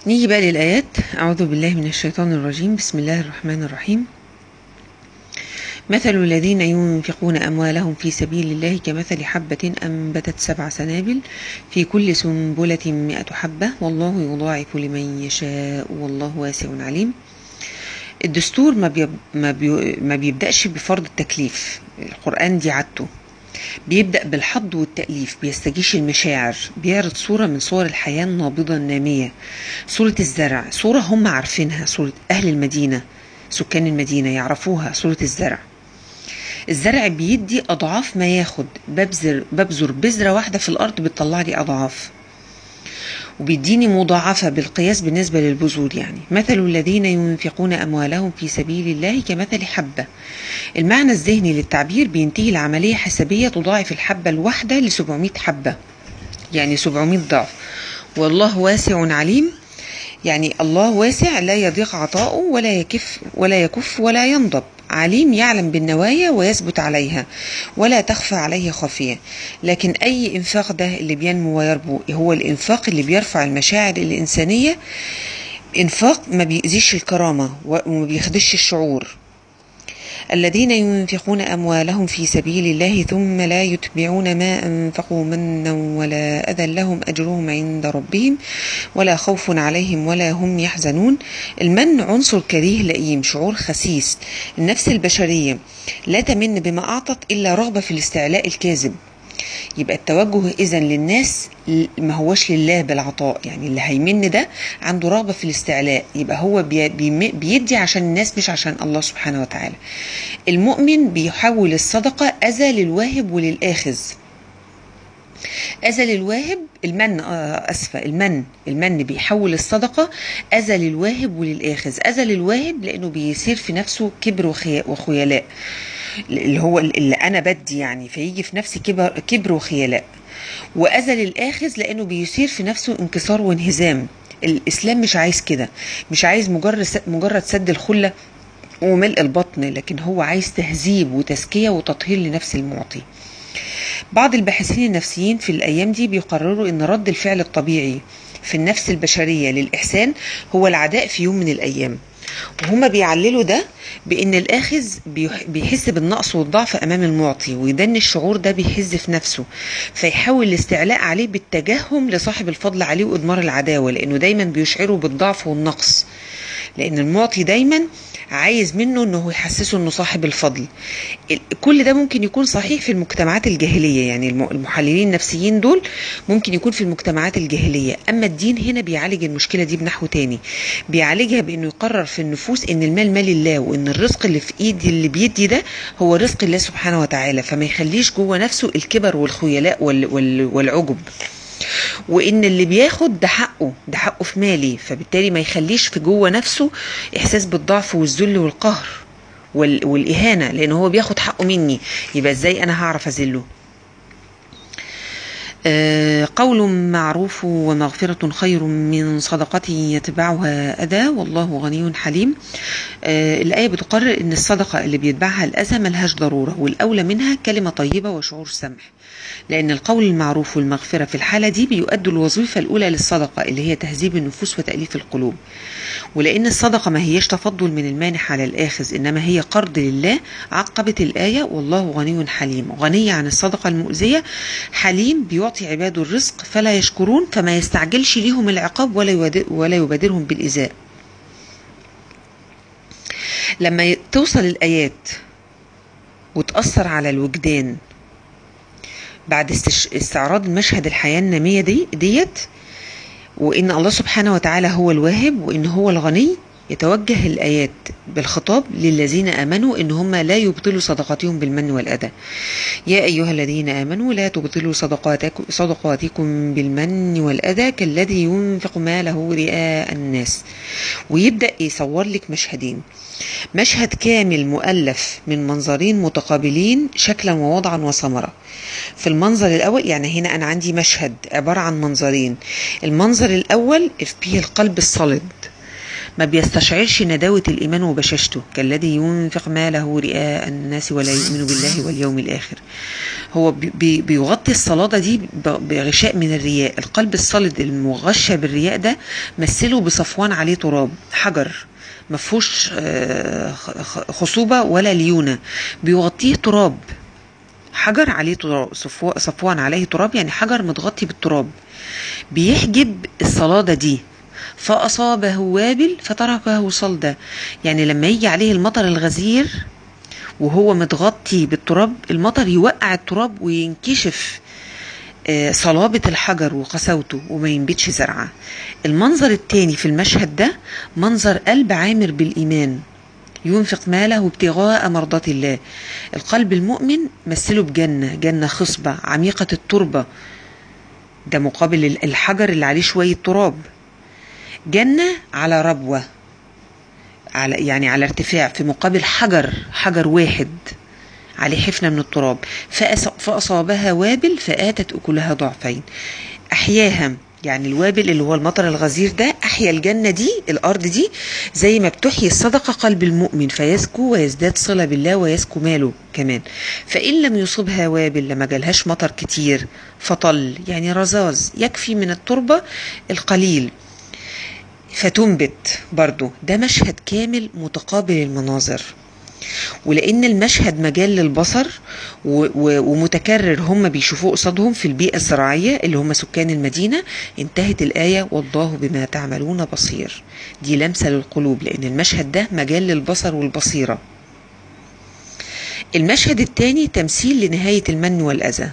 نيجي بقى للآيات أعوذ بالله من الشيطان الرجيم بسم الله الرحمن الرحيم مثل الذين ينفقون أموالهم في سبيل الله كمثل حبة أنبتت سبع سنابل في كل سنبلة مئة حبة والله يضاعف لمن يشاء والله واسع عليم الدستور ما, بيب ما, بي ما بيبدأش بفرض التكليف القرآن دي عادته بيبدأ بالحض والتأليف بيستجيش المشاعر بيعرض صورة من صور الحياة النابضة النامية صورة الزرع صورة هم عارفينها صورة أهل المدينة سكان المدينة يعرفوها صورة الزرع الزرع بيدي أضعاف ما ياخد ببذر, ببذر بذرة واحدة في الأرض بتطلع لي أضعاف وبيديني مضاعفة بالقياس بالنسبة للبذور يعني مثل الذين ينفقون أموالهم في سبيل الله كمثل حبة المعنى الذهني للتعبير بينتهي العملية حسابية تضاعف الحبة الواحدة ل 700 حبة يعني 700 ضعف والله واسع عليم يعني الله واسع لا يضيق عطاؤه ولا يكف ولا يكف ولا ينضب عليم يعلم بالنوايا ويثبت عليها ولا تخفى عليه خافية لكن أي إنفاق ده اللي بينمو ويربو هو الإنفاق اللي بيرفع المشاعر الإنسانية إنفاق ما بيأذيش الكرامة وما بيخدش الشعور الذين ينفقون أموالهم في سبيل الله ثم لا يتبعون ما أنفقوا منا ولا أذى لهم أجرهم عند ربهم ولا خوف عليهم ولا هم يحزنون المن عنصر كريه لئيم شعور خسيس النفس البشرية لا تمن بما أعطت إلا رغبة في الاستعلاء الكاذب يبقى التوجه اذا للناس ما هوش لله بالعطاء يعني اللي هيمن ده عنده رغبه في الاستعلاء يبقى هو بي بيدي عشان الناس مش عشان الله سبحانه وتعالى المؤمن بيحول الصدقه اذى للواهب وللاخذ أذى للواهب المن آه أسفة المن المن بيحول الصدقة أذى للواهب وللآخذ أذى للواهب لأنه بيصير في نفسه كبر وخيلاء اللي هو اللي انا بدي يعني فيجي في نفسي كبر, كبر وخيلاء واذى للاخذ لانه بيثير في نفسه انكسار وانهزام الاسلام مش عايز كده مش عايز مجرد مجرد سد الخله وملء البطن لكن هو عايز تهذيب وتزكيه وتطهير لنفس المعطي بعض الباحثين النفسيين في الايام دي بيقرروا ان رد الفعل الطبيعي في النفس البشريه للاحسان هو العداء في يوم من الايام وهما بيعللوا ده بان الاخذ بيحس بالنقص والضعف امام المعطي ويدن الشعور ده بيحز في نفسه فيحاول الاستعلاء عليه بالتجهم لصاحب الفضل عليه واضمار العداوه لانه دايما بيشعره بالضعف والنقص لان المعطي دايما عايز منه انه يحسسه انه صاحب الفضل كل ده ممكن يكون صحيح في المجتمعات الجاهليه يعني المحللين النفسيين دول ممكن يكون في المجتمعات الجاهليه اما الدين هنا بيعالج المشكله دي بنحو تاني بيعالجها بانه يقرر في النفوس ان المال مال الله وان الرزق اللي في ايد اللي بيدي ده هو رزق الله سبحانه وتعالى فما يخليش جوه نفسه الكبر والخيلاء والعجب وان اللي بياخد ده حقه ده حقه في مالي فبالتالي ما يخليش في جوه نفسه احساس بالضعف والذل والقهر والاهانه لان هو بياخد حقه مني يبقى ازاي انا هعرف اذله آه قول معروف ومغفرة خير من صدقة يتبعها أذى والله غني حليم آه الآية بتقرر أن الصدقة اللي بيتبعها الأذى ملهاش ضرورة والأولى منها كلمة طيبة وشعور سمح لأن القول المعروف والمغفرة في الحالة دي بيؤدوا الوظيفة الأولى للصدقة اللي هي تهذيب النفوس وتأليف القلوب ولأن الصدقة ما هيش تفضل من المانح على الآخذ إنما هي قرض لله عقبت الآية والله غني حليم غني عن الصدقة المؤذية حليم بيعطي عباده الرزق فلا يشكرون فما يستعجلش ليهم العقاب ولا ولا يبادرهم بالإزاء لما توصل الآيات وتأثر على الوجدان بعد استعراض المشهد الحياة النامية دي ديت وإن الله سبحانه وتعالى هو الواهب وإن هو الغني يتوجه الآيات بالخطاب للذين آمنوا إن هم لا يبطلوا صدقاتهم بالمن والأذى يا أيها الذين آمنوا لا تبطلوا صدقاتكم, صدقاتكم بالمن والأذى كالذي ينفق ماله رئاء الناس ويبدأ يصور لك مشهدين مشهد كامل مؤلف من منظرين متقابلين شكلا ووضعا وثمرة في المنظر الأول يعني هنا أنا عندي مشهد عبارة عن منظرين المنظر الأول فيه القلب الصلد ما بيستشعرش نداوة الإيمان وبشاشته كالذي ينفق ماله رئاء الناس ولا يؤمن بالله واليوم الآخر هو بي بيغطي الصلادة دي بغشاء من الرياء القلب الصلد المغشى بالرياء ده مثله بصفوان عليه تراب حجر ما فيهوش خصوبة ولا ليونة بيغطيه تراب حجر عليه تراب صفوان عليه تراب يعني حجر متغطي بالتراب بيحجب الصلادة دي فأصابه وابل فتركه صلدا يعني لما يجي عليه المطر الغزير وهو متغطي بالتراب المطر يوقع التراب وينكشف صلابة الحجر وقساوته وما ينبتش زرعة المنظر التاني في المشهد ده منظر قلب عامر بالإيمان ينفق ماله ابتغاء مرضات الله القلب المؤمن مثله بجنة جنة خصبة عميقة التربة ده مقابل الحجر اللي عليه شوية تراب جنة على ربوة على يعني على ارتفاع في مقابل حجر حجر واحد عليه حفنة من التراب فأصابها وابل فآتت أكلها ضعفين أحياها يعني الوابل اللي هو المطر الغزير ده أحيا الجنة دي الأرض دي زي ما بتحيي الصدقة قلب المؤمن فيزكو ويزداد صلة بالله ويزكو ماله كمان فإن لم يصبها وابل لما جالهاش مطر كتير فطل يعني رذاذ يكفي من التربة القليل فتنبت برضو ده مشهد كامل متقابل المناظر ولان المشهد مجال للبصر ومتكرر هم بيشوفوه قصادهم في البيئه الزراعيه اللي هم سكان المدينه انتهت الايه والله بما تعملون بصير دي لمسه للقلوب لان المشهد ده مجال للبصر والبصيره المشهد الثاني تمثيل لنهايه المن والاذى